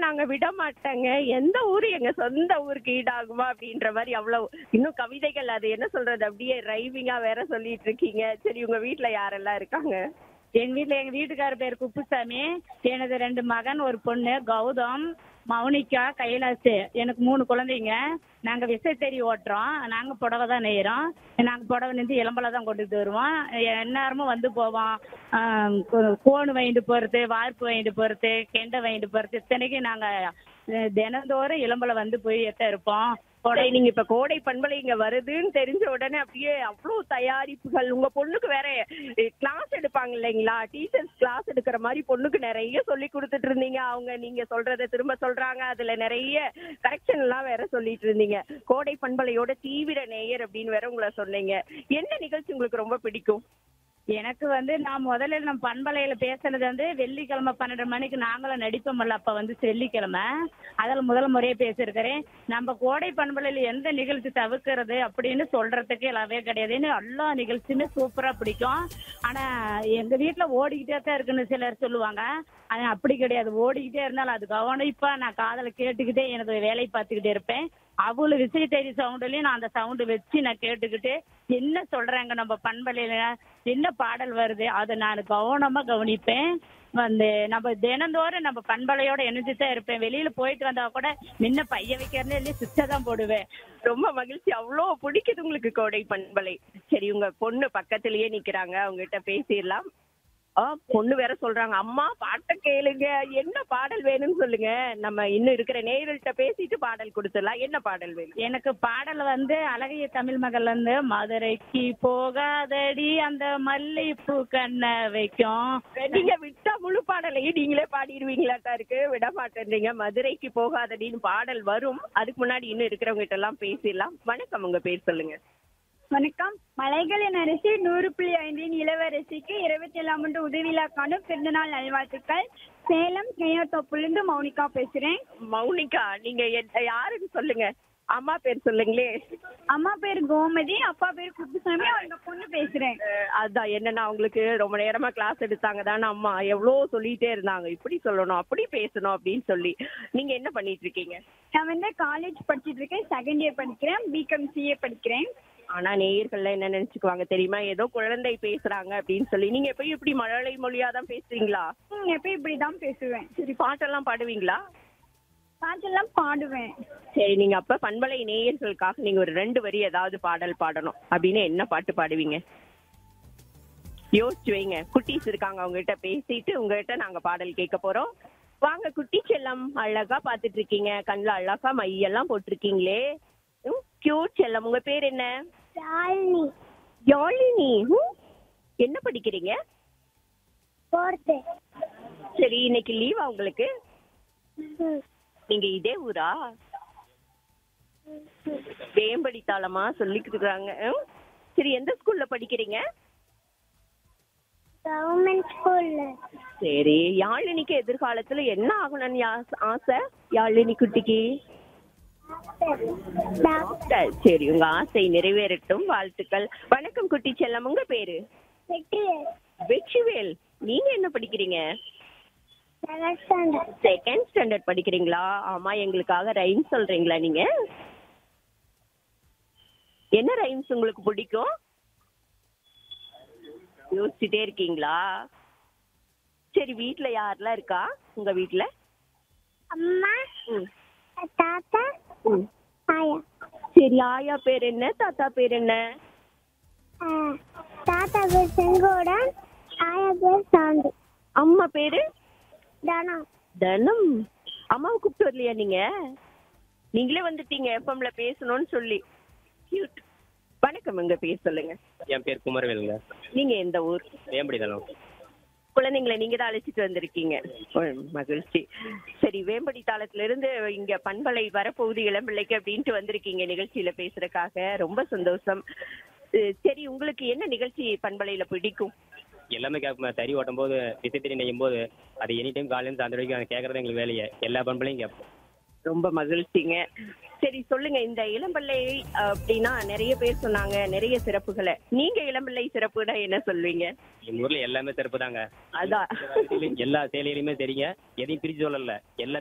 நாங்க விட மாட்டோங்க எந்த ஊரு எங்க சொந்த ஊருக்கு ஈடாகுமா அப்படின்ற மாதிரி அவ்வளவு இன்னும் கவிதைகள் அது என்ன சொல்றது அப்படியே ரைவிங்கா வேற சொல்லிட்டு இருக்கீங்க சரி உங்க வீட்ல யாரெல்லாம் இருக்காங்க எங்க வீட்ல எங்க வீட்டுக்கார பேர் குப்புசாமி எனது ரெண்டு மகன் ஒரு பொண்ணு கௌதம் மௌனிகா கைலாசு எனக்கு மூணு குழந்தைங்க நாங்க விசைத்தறி ஓட்டுறோம் நாங்க புடவை தான் நெய்யறோம் நாங்க புடவை நெஞ்சு இளம்பல தான் கொண்டுட்டு வருவோம் எந்நேரமும் வந்து போவோம் ஆம், கோ- கோணு வாங்கிட்டு போறது வார்ப்பு வாங்கிட்டு போறது கெண்டை வாங்கிட்டு போறது இத்தனைக்கும் நாங்க அஹ், தினந்தோறும் இளம்பல வந்து போய் எத்த இருப்போம் சரி, நீங்க இப்ப கோடை பண்பலை இங்க வருதுன்னு தெரிஞ்ச உடனே அப்படியே அவ்வளவு தயாரிப்புகள் உங்க பொண்ணுக்கு வேற கிளாஸ் எடுப்பாங்க இல்லைங்களா டீச்சர்ஸ் கிளாஸ் எடுக்கிற மாதிரி பொண்ணுக்கு நிறைய சொல்லி கொடுத்துட்டு இருந்தீங்க அவங்க நீங்க சொல்றத திரும்ப சொல்றாங்க அதுல நிறைய கரெக்ஷன் எல்லாம் வேற சொல்லிட்டு இருந்தீங்க கோடை பண்பலையோட தீவிர நேயர் அப்படின்னு வேற உங்களை சொன்னீங்க என்ன நிகழ்ச்சி உங்களுக்கு ரொம்ப பிடிக்கும் எனக்கு வந்து நான் முதல்ல நம்ம பண்பலையில பேசுனது வந்து வெள்ளிக்கிழமை பன்னெண்டு மணிக்கு நாங்களும் நடிப்போம்ல அப்ப வந்து வெள்ளிக்கிழமை அதில் முதல் முறையே பேசியிருக்கிறேன் நம்ம கோடை பண்பலையில எந்த நிகழ்ச்சி தவிர்க்கிறது அப்படின்னு சொல்றதுக்கு எல்லாமே கிடையாது ஏன்னா எல்லா நிகழ்ச்சியுமே சூப்பரா பிடிக்கும் ஆனா எங்க வீட்டுல ஓடிக்கிட்டே தான் இருக்குன்னு சிலர் சொல்லுவாங்க ஆனா அப்படி கிடையாது ஓடிக்கிட்டே இருந்தாலும் அது கவனிப்பா நான் காதல கேட்டுக்கிட்டே எனக்கு வேலை பார்த்துக்கிட்டே இருப்பேன் அவ்வளவு விசை தேடி சவுண்டுலயும் நான் அந்த சவுண்டு வச்சு நான் கேட்டுக்கிட்டு என்ன சொல்றாங்க நம்ம பண்பலையில என்ன பாடல் வருது அதை நான் கவனமா கவனிப்பேன் வந்து நம்ம தினந்தோறும் நம்ம பண்பலையோட இணைஞ்சு தான் இருப்பேன் வெளியில போயிட்டு வந்தா கூட முன்ன பைய வைக்கிறதே இல்லையே சுவிட்சை தான் போடுவேன் ரொம்ப மகிழ்ச்சி அவ்வளோ பிடிக்குது உங்களுக்கு கோடை பண்பலை சரி உங்க பொண்ணு பக்கத்திலேயே நிக்கிறாங்க அவங்க கிட்ட பேசிடலாம் ஆ பொண்ணு வேற சொல்றாங்க அம்மா பாட்டை கேளுங்க என்ன பாடல் வேணும்னு சொல்லுங்க நம்ம இன்னும் இருக்கிற நேயர்கள்ட்ட பேசிட்டு பாடல் கொடுத்துடலாம் என்ன பாடல் வேணும் எனக்கு பாடல் வந்து அழகிய தமிழ் மகள் வந்து மதுரைக்கு போகாதடி அந்த மல்லிப்பூ கண்ண வைக்கும் நீங்க விட்டா முழு பாடலையும் நீங்களே பாடிடுவீங்களாட்டா இருக்கு விட மாட்டேன்றீங்க மதுரைக்கு போகாதடின்னு பாடல் வரும் அதுக்கு முன்னாடி இன்னும் இருக்கிறவங்க கிட்ட எல்லாம் பேசிடலாம் வணக்கம் உங்க பேர் சொல்லுங்க வணக்கம் மலைகளின் அரசி நூறு புள்ளி ஐந்தின் இளவரசிக்கு இருபத்தி ஏழாம் ஆண்டு உதவியிலாக்கான பிறந்தநாள் நல்வாழ்த்துக்கள் சேலம் கேயத்தோப்புலேருந்து மௌனிகா பேசுறேன் மௌனிகா நீங்க என்- யாருன்னு சொல்லுங்க அம்மா பேர் சொல்லுங்களே அம்மா பேர் கோமதி அப்பா பேர் குப்புசாமி அவங்க பொண்ணு பேசுறேன் அஹ் அதான் என்னன்னா அவங்களுக்கு ரொம்ப நேரமா கிளாஸ் எடுத்தாங்க தானே அம்மா எவ்வளோ சொல்லிட்டே இருந்தாங்க இப்படி சொல்லணும் அப்படி பேசணும் அப்படின்னு சொல்லி நீங்க என்ன பண்ணிட்டு இருக்கீங்க நான் வந்து காலேஜ் படிச்சிட்டு இருக்கேன் செகண்ட் இயர் படிக்கிறேன் பிகாம் சிஏ படிக்கிறேன் ஆனா நேயர்கள்லாம் என்ன நினைச்சுக்குவாங்க தெரியுமா ஏதோ குழந்தை பேசுறாங்க அப்படின்னு சொல்லி நீங்க எப்பயும் இப்படி மழலை மொழியா தான் பேசுறீங்களா ம், எப்பயும் இப்படி தான் பேசுவேன் சரி பாட்டெல்லாம் பாடுவீங்களா பாட்டெல்லாம் பாடுவேன் சரி நீங்க அப்ப பண்பலை நேயர்களுக்காக நீங்க ஒரு ரெண்டு வரி ஏதாவது பாடல் பாடணும் அப்படின்னு என்ன பாட்டு பாடுவீங்க யோசிச்சு வைங்க குட்டீஸ் இருக்காங்க அவங்க கிட்ட பேசிட்டு உங்ககிட்ட நாங்க பாடல் கேட்க போறோம் வாங்க குட்டி செல்லம் அழகா பாத்துட்டு இருக்கீங்க கண்ணுல அழகா மையெல்லாம் போட்டிருக்கீங்களே கியூட் செல்லம் உங்க பேர் என்ன ஷாலினி யாழினி ம், என்ன படிக்கிறீங்க போர்த்து சரி இன்னைக்கு லீவா உங்களுக்கு நீங்க இதே ஊரா வேம்படி தாளமா சொல்லிக்கிட்டு இருக்காங்க ம்? சரி எந்த ஸ்கூல்ல படிக்கிறீங்க கவர்மெண்ட் ஸ்கூல்ல சரி யாழினிக்கு எதிர்காலத்துல என்ன ஆகணும்னு யா- ஆசை யாழினி குட்டிக்கு டாக்டர். சரி உங்க ஆசை நிறைவேறட்டும் வாழ்த்துக்கள் வணக்கம் குட்டி செல்லம் உங்க பேரு வெற்றிவேல் நீங்க என்ன படிக்கிறீங்க செகண்ட் ஸ்டாண்டர்ட் படிக்கிறீங்களா ஆமா எங்களுக்காக ரைம் சொல்றீங்களா நீங்க என்ன ரைம்ஸ் உங்களுக்கு பிடிக்கும் யோசிச்சுட்டே இருக்கீங்களா சரி வீட்ல யாரெல்லாம் இருக்கா உங்க வீட்ல அம்மா ம், தாத்தா ம். ஆயா சரி ஆயா பேர் என்ன தாத்தா பேர் என்ன தாத்தா பேர் செங்கோடன் ஆயா பேர் சாந்தி அம்மா பேரு தானா தனம் அம்மாவை கூப்பிட்டு வரலையா நீங்க நீங்களே வந்துட்டீங்க எஃப்எம்ல பேசணும்னு சொல்லி Cute. வணக்கம் உங்க பேர் சொல்லுங்க என் பேர் குமரவேலுங்க நீங்க எந்த ஊர் வேம்படி தளம் குழந்தைங்களை நீங்க தான் அழைச்சிட்டு வந்திருக்கீங்க ஓ, மகிழ்ச்சி சரி வேம்படி தாளத்துல இருந்து இங்க பண்பலை வரப்போகுது இளம்பிள்ளைக்கு அப்படின்ட்டு வந்திருக்கீங்க நிகழ்ச்சியில பேசுறதுக்காக ரொம்ப சந்தோஷம் அஹ் சரி உங்களுக்கு என்ன நிகழ்ச்சி பண்பலையில பிடிக்கும் எல்லாமே கேட்போம் தறி ஓட்டும் போது விசைத்தறி நெய்யும் போது அது எனி டைம் காலையில அந்த வரைக்கும் கேட்கறது எங்களுக்கு வேலையை எல்லா பண்பலையும் கேட்போம் ரொம்ப மகிழ்ச்சிங்க சரி சொல்லுங்க இந்த இளம்பிள்ளை அப்படின்னா நிறைய பேர் சொன்னாங்க நிறைய சிறப்புகளை நீங்க இளம்பிள்ளை சிறப்புனா என்ன சொல்வீங்க எங்க ஊர்ல எல்லாமே சிறப்பு தாங்க அதான் எல்லா சேலையிலுமே தெரியுங்க எதையும் பிரிச்சு சொல்லல எல்லாமே